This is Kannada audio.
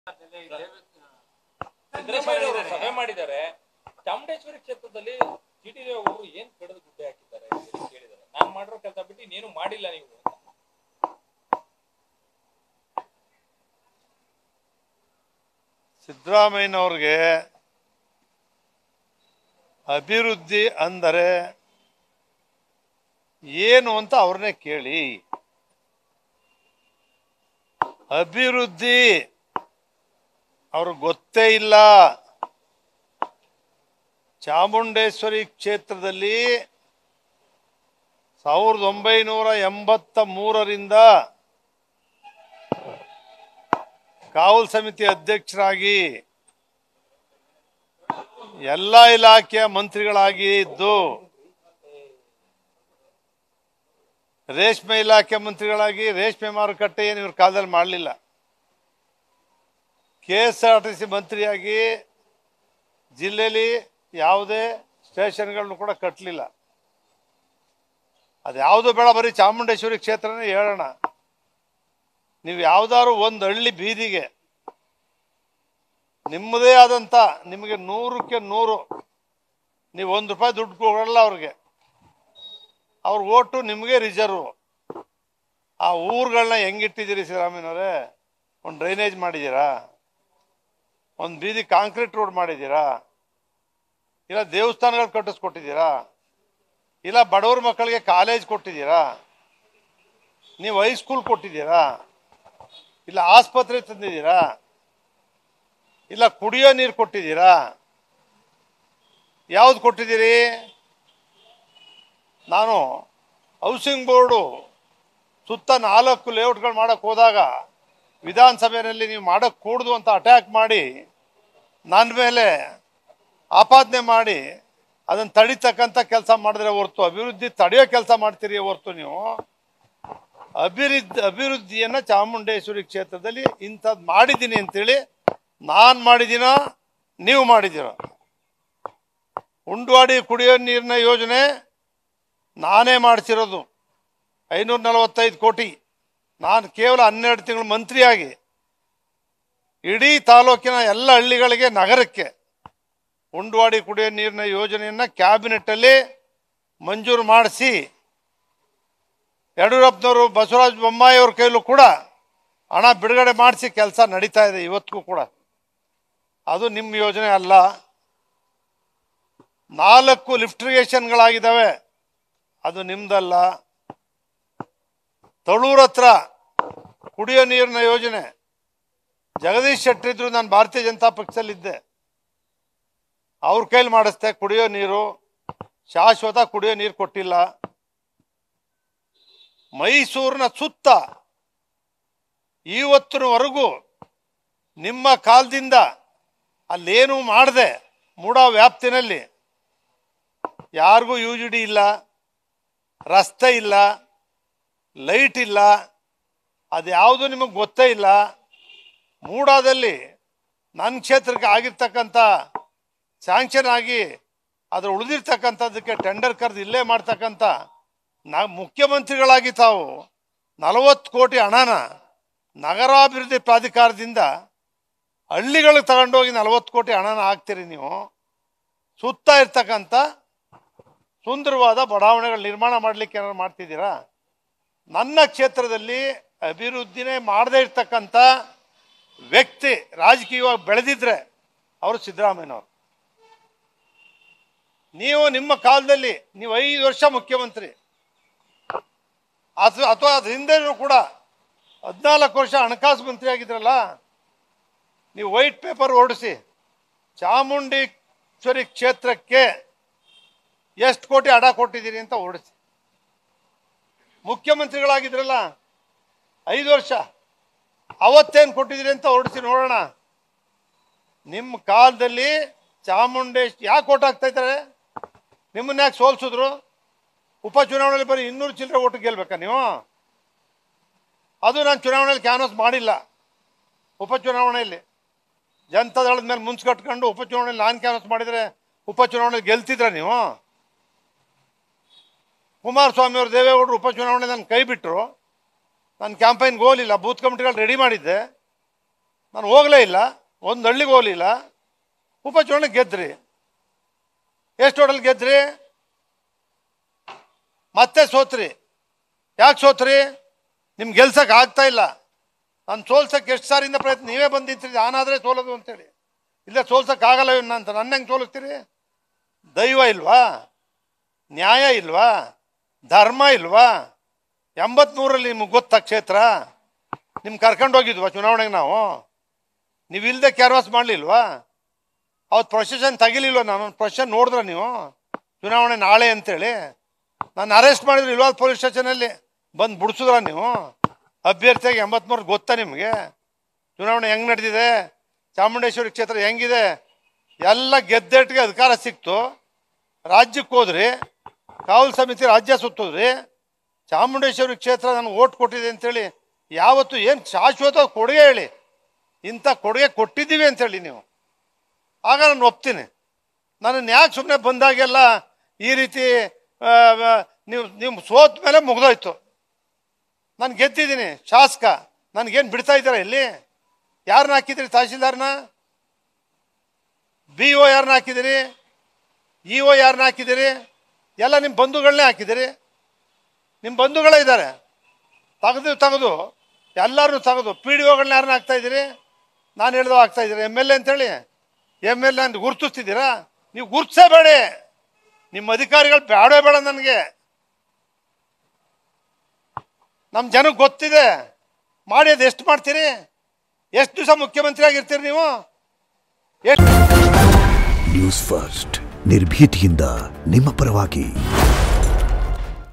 ಸಿದ್ದರಾಮಯ್ಯ ಅವರು ಸಭೆ ಮಾಡಿದ್ದಾರೆ ಚಾಮುಂಡೇಶ್ವರಿ ಕ್ಷೇತ್ರದಲ್ಲಿ ಜಿ ಟಿ ಅವರು ಏನ್ ಕಡಿದು ಗುಡ್ಡೆ ಹಾಕಿದ್ದಾರೆ ಅಂತ ಹೇಳಿ ಕೇಳಿದ್ದಾರೆ ನಾನ್ ಮಾಡಿರೋ ಕೆಲಸ ಬಿಟ್ಟು ಇನ್ನೇನು ಮಾಡಿಲ್ಲ ನೀವು ಅಂತ. ಸಿದ್ದರಾಮಯ್ಯನವ್ರಿಗೆ ಅಭಿವೃದ್ಧಿ ಅಂದರೆ ಏನು ಅಂತ ಅವ್ರನ್ನೇ ಕೇಳಿ ಅಭಿವೃದ್ಧಿ ಅವ್ರಿಗೆ ಗೊತ್ತೇ ಇಲ್ಲ ಚಾಮುಂಡೇಶ್ವರಿ ಕ್ಷೇತ್ರದಲ್ಲಿ ಸಾವಿರದ ಒಂಬೈನೂರ ಎಂಬತ್ತ ಮೂರರಿಂದ ಕಾವಲ್ ಸಮಿತಿ ಅಧ್ಯಕ್ಷರಾಗಿ ಎಲ್ಲ ಇಲಾಖೆಯ ಮಂತ್ರಿಗಳಾಗಿ ಇದ್ದು ರೇಷ್ಮೆ ಇಲಾಖೆ ಮಂತ್ರಿಗಳಾಗಿ ರೇಷ್ಮೆ ಮಾರುಕಟ್ಟೆ ಏನು ಇವ್ರ ಕಾಲದಲ್ಲಿ ಮಾಡಲಿಲ್ಲ K S R T C ಮಂತ್ರಿಯಾಗಿ ಜಿಲ್ಲೆಯಲ್ಲಿ ಯಾವುದೇ ಸ್ಟೇಷನ್ಗಳನ್ನು ಕೂಡ ಕಟ್ಟಲಿಲ್ಲ ಅದ್ಯಾವುದು ಬೇಡ ಬರೀ ಚಾಮುಂಡೇಶ್ವರಿ ಕ್ಷೇತ್ರನೇ ಹೇಳೋಣ ನೀವು ಯಾವ್ದಾದ್ರು ಒಂದು ಹಳ್ಳಿ ಬೀದಿಗೆ ನಿಮ್ಮದೇ ಆದಂತ ನಿಮಗೆ ನೂರಕ್ಕೆ ನೂರು ನೀವು ಒಂದು ರೂಪಾಯಿ ದುಡ್ಡು ಕೊಡಲ್ಲ ಅವ್ರಿಗೆ ಅವ್ರ ಓಟು ನಿಮಗೆ ರಿಸರ್ವ್ ಆ ಊರುಗಳನ್ನ ಹೆಂಗಿಟ್ಟಿದ್ದೀರಿ ಸಿದ್ದರಾಮಯ್ಯನವರೇ ಒಂದು ಡ್ರೈನೇಜ್ ಮಾಡಿದ್ದೀರಾ ಒಂದು ಬೀದಿ ಕಾಂಕ್ರೀಟ್ ರೋಡ್ ಮಾಡಿದ್ದೀರಾ ಇಲ್ಲ ದೇವಸ್ಥಾನಗಳು ಕಟ್ಟಿಸ್ಕೊಟ್ಟಿದ್ದೀರಾ ಇಲ್ಲ ಬಡವ್ರ ಮಕ್ಕಳಿಗೆ ಕಾಲೇಜ್ ಕೊಟ್ಟಿದ್ದೀರಾ ನೀವು ಹೈಸ್ಕೂಲ್ ಕೊಟ್ಟಿದ್ದೀರಾ ಇಲ್ಲ ಆಸ್ಪತ್ರೆ ತಂದಿದ್ದೀರಾ ಇಲ್ಲ ಕುಡಿಯೋ ನೀರು ಕೊಟ್ಟಿದ್ದೀರಾ ಯಾವ್ದು ಕೊಟ್ಟಿದ್ದೀರಿ ನಾನು ಹೌಸಿಂಗ್ ಬೋರ್ಡು ಸುತ್ತ ನಾಲ್ಕು ಲೇಔಟ್ಗಳು ಮಾಡಕ್ ಹೋದಾಗ ವಿಧಾನಸಭೆಯಲ್ಲಿ ನೀವು ಮಾಡಕ್ ಕೂಡ್ದು ಅಂತ ಅಟ್ಯಾಕ್ ಮಾಡಿ ನನ್ನ ಮೇಲೆ ಆಪಾದನೆ ಮಾಡಿ ಅದನ್ನು ತಡಿತಕ್ಕಂಥ ಕೆಲಸ ಮಾಡಿದ್ರೆ ಹೊರ್ತು ಅಭಿವೃದ್ಧಿ ತಡೆಯೋ ಕೆಲಸ ಮಾಡ್ತೀರಿ ಹೊರ್ತು ನೀವು ಅಭಿವೃದ್ಧಿ ಅಭಿವೃದ್ಧಿಯನ್ನ ಚಾಮುಂಡೇಶ್ವರಿ ಕ್ಷೇತ್ರದಲ್ಲಿ ಇಂಥದ್ದು ಮಾಡಿದ್ದೀನಿ ಅಂತೇಳಿ ನಾನು ಮಾಡಿದ್ದೀನೋ ನೀವು ಮಾಡಿದ್ದೀರೋ ಉಂಡ್ವಾಡಿ ಕುಡಿಯೋ ನೀರಿನ ಯೋಜನೆ ನಾನೇ ಮಾಡಿಸಿರೋದು ಐನೂರ ನಲವತ್ತೈದು ಕೋಟಿ ನಾನು ಕೇವಲ ಹನ್ನೆರಡು ತಿಂಗಳು ಮಂತ್ರಿಯಾಗಿ ಇಡೀ ತಾಲೂಕಿನ ಎಲ್ಲ ಹಳ್ಳಿಗಳಿಗೆ ನಗರಕ್ಕೆ ಉಂಡ್ವಾಡಿ ಕುಡಿಯೋ ನೀರಿನ ಯೋಜನೆಯನ್ನ ಕ್ಯಾಬಿನೆಟ್ಟಲ್ಲಿ ಮಂಜೂರು ಮಾಡಿಸಿ ಯಡಿಯೂರಪ್ಪನವರು ಬಸವರಾಜ ಬೊಮ್ಮಾಯಿ ಅವ್ರ ಕೈಲೂ ಕೂಡ ಹಣ ಬಿಡುಗಡೆ ಮಾಡಿಸಿ ಕೆಲಸ ನಡೀತಾ ಇದೆ ಇವತ್ತಿಗೂ ಕೂಡ ಅದು ನಿಮ್ಮ ಯೋಜನೆ ಅಲ್ಲ ನಾಲ್ಕು ಲಿಫ್ಟಿಗೇಷನ್ಗಳಾಗಿದ್ದಾವೆ ಅದು ನಿಮ್ದಲ್ಲ ತಳೂರ್ ಹತ್ರ ಕುಡಿಯೋ ನೀರಿನ ಯೋಜನೆ ಜಗದೀಶ್ ಶೆಟ್ಟರ್ ಇದ್ರು ನಾನು ಭಾರತೀಯ ಜನತಾ ಪಕ್ಷದಲ್ಲಿದ್ದೆ ಅವ್ರ ಕೈಲಿ ಮಾಡಿಸ್ದೆ ಕುಡಿಯೋ ನೀರು ಶಾಶ್ವತ ಕುಡಿಯೋ ನೀರು ಕೊಟ್ಟಿಲ್ಲ ಮೈಸೂರಿನ ಸುತ್ತ ಇವತ್ತಿನವರೆಗೂ ನಿಮ್ಮ ಕಾಲದಿಂದ ಅಲ್ಲೇನು ಮಾಡದೆ ಮೂಡ ವ್ಯಾಪ್ತಿನಲ್ಲಿ ಯಾರಿಗೂ ಯು ಜಿ ಡಿ ಇಲ್ಲ ರಸ್ತೆ ಇಲ್ಲ ಲೈಟ್ ಇಲ್ಲ ಅದ್ಯಾವುದು ನಿಮಗೆ ಗೊತ್ತೇ ಇಲ್ಲ ಮೂಡಾದಲ್ಲಿ ನನ್ನ ಕ್ಷೇತ್ರಕ್ಕೆ ಆಗಿರ್ತಕ್ಕಂಥ ಸ್ಯಾಂಕ್ಷನ್ ಆಗಿ ಅದ್ರ ಉಳಿದಿರ್ತಕ್ಕಂಥದ್ದಕ್ಕೆ ಟೆಂಡರ್ ಕರೆದು ಇಲ್ಲೇ ಮಾಡ್ತಕ್ಕಂಥ ನಾ ಮುಖ್ಯಮಂತ್ರಿಗಳಾಗಿ ತಾವು ನಲವತ್ತು ಕೋಟಿ ಹಣನ ನಗರಾಭಿವೃದ್ಧಿ ಪ್ರಾಧಿಕಾರದಿಂದ ಹಳ್ಳಿಗಳಿಗೆ ತಗೊಂಡೋಗಿ ನಲವತ್ತು ಕೋಟಿ ಹಣನ ಹಾಕ್ತೀರಿ ನೀವು ಸುತ್ತ ಇರ್ತಕ್ಕಂಥ ಸುಂದರವಾದ ಬಡಾವಣೆಗಳು ನಿರ್ಮಾಣ ಮಾಡಲಿಕ್ಕೆ ಏನಾದ್ರು ಮಾಡ್ತಿದ್ದೀರಾ ನನ್ನ ಕ್ಷೇತ್ರದಲ್ಲಿ ಅಭಿವೃದ್ಧಿನೇ ಮಾಡದೇ ಇರ್ತಕ್ಕಂಥ ವ್ಯಕ್ತಿ ರಾಜಕೀಯವಾಗಿ ಬೆಳೆದಿದ್ರೆ ಅವರು ಸಿದ್ದರಾಮಯ್ಯನವರು ನೀವು ನಿಮ್ಮ ಕಾಲದಲ್ಲಿ ನೀವು ಐದು ವರ್ಷ ಮುಖ್ಯಮಂತ್ರಿ ಅಥವಾ ಅಥವಾ ಅದ್ರ ಹಿಂದೆನೂ ಕೂಡ ಹದಿನಾಲ್ಕು ವರ್ಷ ಹಣಕಾಸು ಮಂತ್ರಿ ಆಗಿದ್ರಲ್ಲ ನೀವು ವೈಟ್ ಪೇಪರ್ ಹೊರಡಿಸಿ ಚಾಮುಂಡೇಶ್ವರಿ ಕ್ಷೇತ್ರಕ್ಕೆ ಎಷ್ಟು ಕೋಟಿ ಹಣ ಕೊಟ್ಟಿದ್ದೀರಿ ಅಂತ ಹೊರಡಿಸಿ ಮುಖ್ಯಮಂತ್ರಿಗಳಾಗಿದ್ರಲ್ಲ ಐದು ವರ್ಷ ಅವತ್ತೇನು ಕೊಟ್ಟಿದ್ದೀರಿ ಅಂತ ಹೊರಡಿಸಿ ನೋಡೋಣ ನಿಮ್ಮ ಕಾಲದಲ್ಲಿ ಚಾಮುಂಡೇಶ್ ಯಾಕೆ ಓಟ್ ಹಾಕ್ತಾ ಇದ್ದಾರೆ ನಿಮ್ಮನ್ನ ಯಾಕೆ ಸೋಲ್ಸಿದ್ರು ಉಪಚುನಾವಣೆಯಲ್ಲಿ ಬರೀ ಇನ್ನೂರು ಚಿಲ್ಲರೆ ಓಟು ಗೆಲ್ಬೇಕಾ ನೀವು ಅದು ನಾನು ಚುನಾವಣೆಯಲ್ಲಿ ಕ್ಯಾನ್ವಸ್ ಮಾಡಿಲ್ಲ ಉಪಚುನಾವಣೆಯಲ್ಲಿ ಜನತಾದಳದ ಮೇಲೆ ಮುನ್ಸ್ ಕಟ್ಕೊಂಡು ಉಪಚುನಾವಣೆಯಲ್ಲಿ ನಾನು ಕ್ಯಾನ್ವಸ್ ಮಾಡಿದರೆ ಉಪಚುನಾವಣೆಯಲ್ಲಿ ಗೆಲ್ತಿದ್ರ ನೀವು ಕುಮಾರಸ್ವಾಮಿ ಅವರು ದೇವೇಗೌಡರು ಉಪಚುನಾವಣೆ ನನ್ನ ಕೈ ಬಿಟ್ಟರು ನಾನು ಕ್ಯಾಂಪೈನ್ಗೆ ಹೋಗಲಿಲ್ಲ ಬೂತ್ ಕಮಿಟಿಗಳು ರೆಡಿ ಮಾಡಿದ್ದೆ ನಾನು ಹೋಗಲೇ ಇಲ್ಲ ಒಂದು ಹಳ್ಳಿಗೆ ಹೋಗಲಿಲ್ಲ ಉಪಚುನಾವಣೆ ಗೆದ್ರಿ ಎಷ್ಟು ಟೋಟಲ್ ಗೆದ್ರಿ ಮತ್ತೆ ಸೋತ್ರಿ ಯಾಕೆ ಸೋತ್ರಿ ನಿಮ್ಗೆ ಗೆಲ್ಸಕ್ಕೆ ಆಗ್ತಾ ಇಲ್ಲ ನಾನು ಸೋಲ್ಸಕ್ಕೆ ಎಷ್ಟು ಸಾರಿಯಿಂದ ಪ್ರಯತ್ನ ನೀವೇ ಬಂದು ನಿಂತಿರಿ ನಾನಾದರೆ ಸೋಲೋದು ಅಂತೇಳಿ ಇಲ್ಲ ಸೋಲ್ಸಕ್ಕೆ ಆಗಲ್ಲ ಇವನ್ನ ಅಂತ ನನ್ನ ಹೆಂಗೆ ಸೋಲಿಸ್ತೀರಿ ದೈವ ಇಲ್ವಾ ನ್ಯಾಯ ಇಲ್ವಾ ಧರ್ಮ ಇಲ್ವಾ ಎಂಬತ್ಮೂರಲ್ಲಿ ನಿಮ್ಗೆ ಗೊತ್ತಾ ಕ್ಷೇತ್ರ ನಿಮ್ಗೆ ಕರ್ಕೊಂಡು ಹೋಗಿದ್ವಾ ಚುನಾವಣೆಗೆ ನಾವು ನೀವು ಇಲ್ಲದೆ ಕ್ಯಾನ್ವಾಸ್ ಮಾಡಲಿಲ್ವಾ ಅವತ್ತು ಪ್ರೊಸೆಷನ್ ತೆಗಿಲಿಲ್ವ ನಾನು ಪ್ರೊಸೆಷನ್ ನೋಡಿದ್ರ ನೀವು ಚುನಾವಣೆ ನಾಳೆ ಅಂತೇಳಿ ನಾನು ಅರೆಸ್ಟ್ ಮಾಡಿದ್ರು ಇಲ್ವಾ ಪೊಲೀಸ್ ಸ್ಟೇಷನಲ್ಲಿ ಬಂದು ಬಿಡಿಸಿದ್ರ ನೀವು ಅಭ್ಯರ್ಥಿಯಾಗಿ ಎಂಬತ್ಮೂರು ಗೊತ್ತಾ ನಿಮಗೆ ಚುನಾವಣೆ ಹೆಂಗೆ ನಡೆದಿದೆ ಚಾಮುಂಡೇಶ್ವರಿ ಕ್ಷೇತ್ರ ಹೆಂಗಿದೆ ಎಲ್ಲ ಗೆದ್ದೆಟ್ಟಿಗೆ ಅಧಿಕಾರ ಸಿಕ್ತು ರಾಜ್ಯಕ್ಕೆ ಹೋದ್ರಿ ಕಾವಲು ಸಮಿತಿ ರಾಜ್ಯ ಸುತ್ತೋದ್ರಿ ಚಾಮುಂಡೇಶ್ವರಿ ಕ್ಷೇತ್ರ ನನಗೆ ಓಟ್ ಕೊಟ್ಟಿದೆ ಅಂತೇಳಿ ಯಾವತ್ತು ಏನು ಶಾಶ್ವತ ಕೊಡುಗೆ ಹೇಳಿ ಇಂಥ ಕೊಡುಗೆ ಕೊಟ್ಟಿದ್ದೀವಿ ಅಂತೇಳಿ ನೀವು ಆಗ ನಾನು ಒಪ್ತೀನಿ ನಾನು ಯಾಕೆ ಸುಮ್ಮನೆ ಬಂದಾಗೆಲ್ಲ ಈ ರೀತಿ ಆ, ಆ, ನೀವು ನೀವು ಸೋತ ಮೇಲೆ ಮುಗ್ದೋಯ್ತು ನಾನು ಗೆದ್ದಿದ್ದೀನಿ ಶಾಸಕ ನನಗೇನು ಬಿಡ್ತಾ ಇದ್ದೀರಾ ಇಲ್ಲಿ ಯಾರನ್ನ ಹಾಕಿದಿರಿ ತಹಶೀಲ್ದಾರ್ನ ಬಿ ಒ ಯಾರನ್ನ ಹಾಕಿದಿರಿ ಇ ಒ ಯಾರನ್ನ ಹಾಕಿದಿರಿ ಎಲ್ಲ ನಿಮ್ಮ ಬಂಧುಗಳನ್ನೇ ಹಾಕಿದಿರಿ ನಿಮ್ಮ ಬಂಧುಗಳೇ ಇದ್ದಾರೆ ತೆಗೆದು ತೆಗೆದು ಎಲ್ಲರೂ ತೆಗೆದು ಪಿ ಡಿ ಒಗಳನ್ನ ಯಾರನ್ನ ಹಾಕ್ತಾ ಇದ್ದೀರಿ ನಾನು ಹೇಳ್ದೋ ಹಾಕ್ತಾ ಇದ್ದೀರಿ ಎಮ್ ಎಲ್ ಎ ಅಂತೇಳಿ ಎಮ್ ಎಲ್ ಎ ಅಂತ ಗುರುತಿಸ್ತಿದ್ದೀರಾ ನೀವು ಗುರುತಿಸಬೇಡಿ ನಿಮ್ಮ ಅಧಿಕಾರಿಗಳು ಬೇಡವೇ ಬೇಡ ನನಗೆ ನಮ್ಮ ಜನಕ್ಕೆ ಗೊತ್ತಿದೆ ಮಾಡಿ ಅದು ಎಷ್ಟು ಮಾಡ್ತೀರಿ ಎಷ್ಟು ದಿವಸ ಮುಖ್ಯಮಂತ್ರಿ ಆಗಿರ್ತೀರಿ ನೀವು ಎಷ್ಟು ನ್ಯೂಸ್ ಫಸ್ಟ್ ನಿರ್ಭೀತಿಯಿಂದ ನಿಮ್ಮ ಪರವಾಗಿ